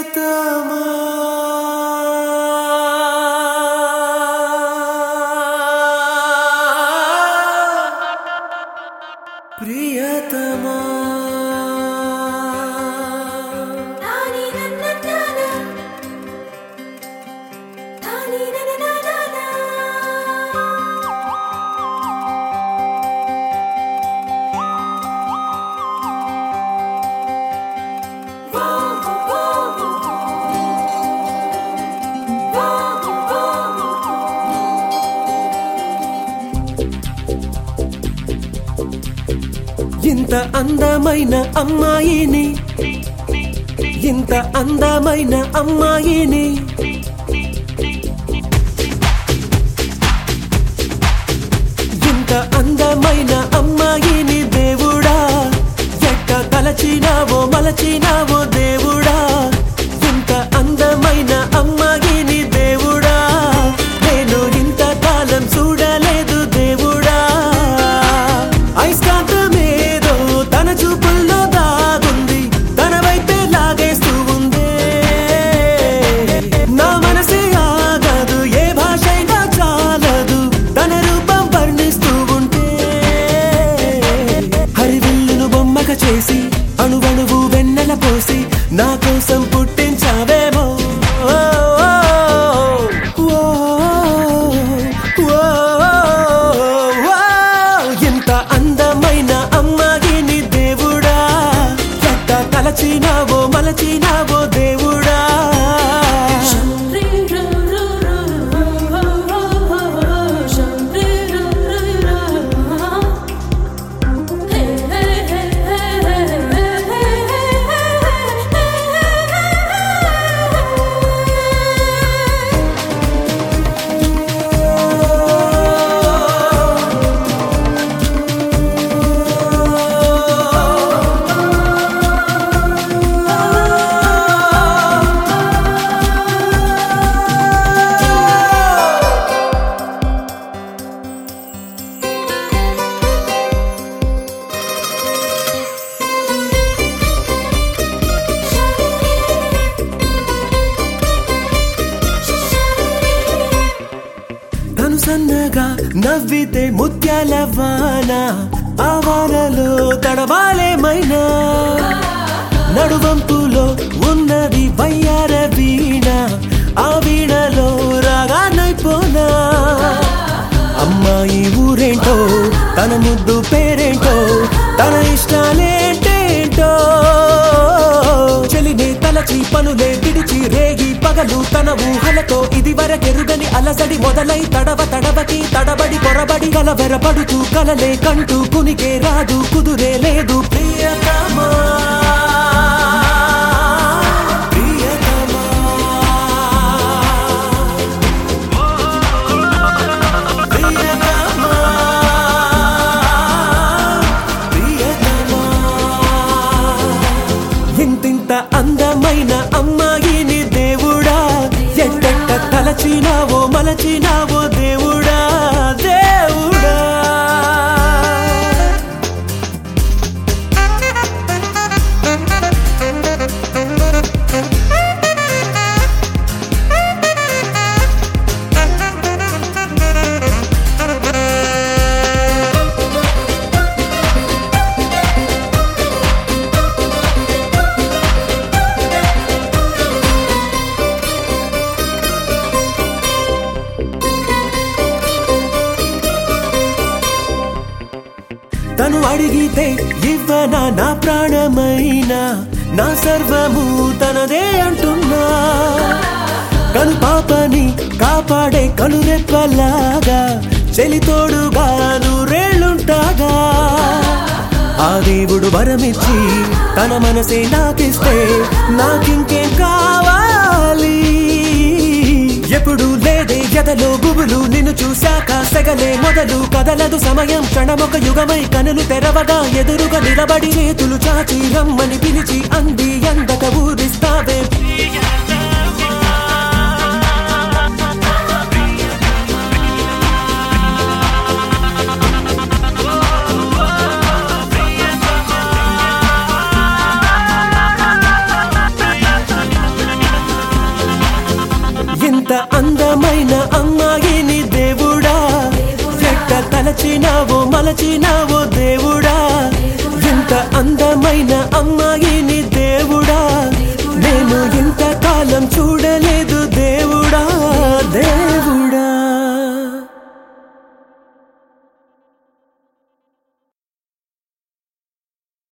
ప్రియతమా ప్రియతమా తాని నన్ననానా తాని నననానా వా వా వా వా ఇంత అందమైన అమ్మాయిని ఇంత అందమైన అమ్మాయిని ఇంత అందమైన అమ్మాయిని దేవుడా ఎట్ట తలచినావో మలచినావో దేవుడా ఇంత అందమైన అమ్మాయిని దేవుడా నేను ఇంతకాలం చూడలేదు దేవుడా ఐస్కాంతమేదో తన చూపుల్లో దాగుంది తన వైపే లాగేస్తూ ఉందే నా మనసే ఆగదు ఏ భాషైనా చాలదు తన రూపం వర్ణిస్తూ ఉంటే హరివిల్లును బొమ్మక చేసి అణువణువు వెన్నెల పోసి నా కోసం పుట్టించావేమో ఓ, ఓ, ఓ, ఓ, ఇంత అందమైన అమ్మాయిని దేవుడా ఎట్ట తలచినావో మలచినావో దేవుడా రీ రు రు రు షంరీ రు రు రు హే హే హే హే తను సన్నగా నవ్వితే ముత్యాల వాన ఆ వానలో తడవాలేమైనా నడువంపులో ఉన్నది వయ్యార వీణ ఆ వీణలో రాగానైపోనా అమ్మాయి ఊరేంటో తన ముద్దు పేరేంటో తన ఇష్టాలేంటేంటో చెలినే తలచి పనులే విడిచి రేగి పగలు తన ఊహలతో ఇది వరకెరుగని అలసడి మొదలై తడవ తడవకి తడబడి పొరబడి గలవెరపడుతూ కలలే కంటూ కునికే రాదు కుదురే లేదు ప్రియతమా ప్రియతమా ప్రియతమా ప్రియతమా ఇంతింత అందమైన అమ్మాయిని దేవుడా ఎట్టెట్ట తలచినావో మలచినావో దేవుడా దేవుడా తను అడిగితే ఇవ్వనా నా ప్రాణమైన నా సర్వము తనదే అంటున్నా కను పాపని కాపాడే కనురెప్పలాగా చెలితోడుగా నూరేళ్ళుంటాగా ఆ దేవుడు వరమిచ్చి తన మనసే నాకిస్తే నాకింకేం కావాలి ఎప్పుడు లేదే ఎదలో గుబులు నిన్ను చూశాక సెగలే మొదలు కదలదు సమయం క్షణమొక యుగమై కనులు తెరవగా ఎదురుగా నిలబడి చేతులు చాచి రమ్మని పిలిచి అంది ఎందక ఊరిస్తావే తలచినావో మలచినావో దేవుడా ఎంత అందమైన అమ్మాయిని